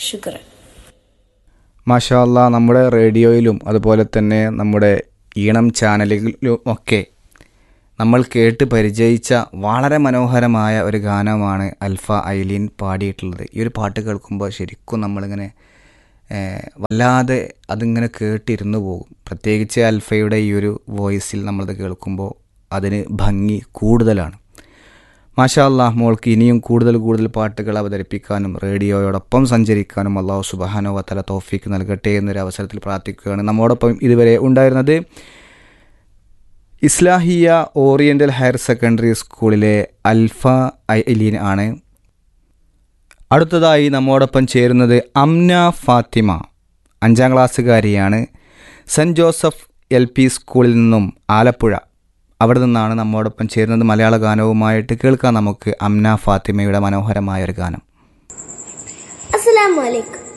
ശുക്രൻ മാഷാല്ല നമ്മുടെ റേഡിയോയിലും അതുപോലെ തന്നെ നമ്മുടെ ഈണം ചാനലുകളിലും ഒക്കെ നമ്മൾ കേട്ട് പരിചയിച്ച വളരെ മനോഹരമായ ഒരു ഗാനമാണ് അൽഫ ഐലീൻ പാടിയിട്ടുള്ളത് ഈ ഒരു പാട്ട് കേൾക്കുമ്പോൾ ശരിക്കും നമ്മളിങ്ങനെ ഏഹ്, വല്ലാതെ അതിങ്ങനെ കേട്ടിരുന്നു പോകും പ്രത്യേകിച്ച് അൽഫയുടെ ഈ ഒരു വോയിസിൽ നമ്മളത് കേൾക്കുമ്പോൾ അതിന് ഭംഗി കൂടുതലാണ് മാഷാ അല്ലാഹ് മോൾക്ക് ഇനിയും കൂടുതൽ കൂടുതൽ പാട്ടുകൾ അവതരിപ്പിക്കാനും റേഡിയോയോടൊപ്പം സഞ്ചരിക്കാനും അള്ളാഹു സുബാനോ വത്തല തോഫിക്ക് നൽകട്ടെ എന്നൊരു അവസരത്തിൽ പ്രാർത്ഥിക്കുകയാണ് നമ്മോടൊപ്പം ഇതുവരെ ഉണ്ടായിരുന്നത് ഇസ്ലാഹിയ ഓറിയൻ്റൽ ഹയർ സെക്കൻഡറി സ്കൂളിലെ അൽഫ ഐലീൻ ആണ് അടുത്തതായി നമ്മോടൊപ്പം ചേരുന്നത് അംന ഫാത്തിമ അഞ്ചാം ക്ലാസ്സുകാരിയാണ് സെൻറ്റ് ജോസഫ് എൽ പി സ്കൂളിൽ നിന്നും ആലപ്പുഴ അവിടെ നിന്നാണ് നമ്മോടൊപ്പം ചേരുന്നത് മലയാള ഗാനവുമായിട്ട് കേൾക്കാം നമുക്ക് അംന ഫാത്തിമയുടെ മനോഹരമായ ഒരു ഗാനം അസ്സലാമു അലൈക്കും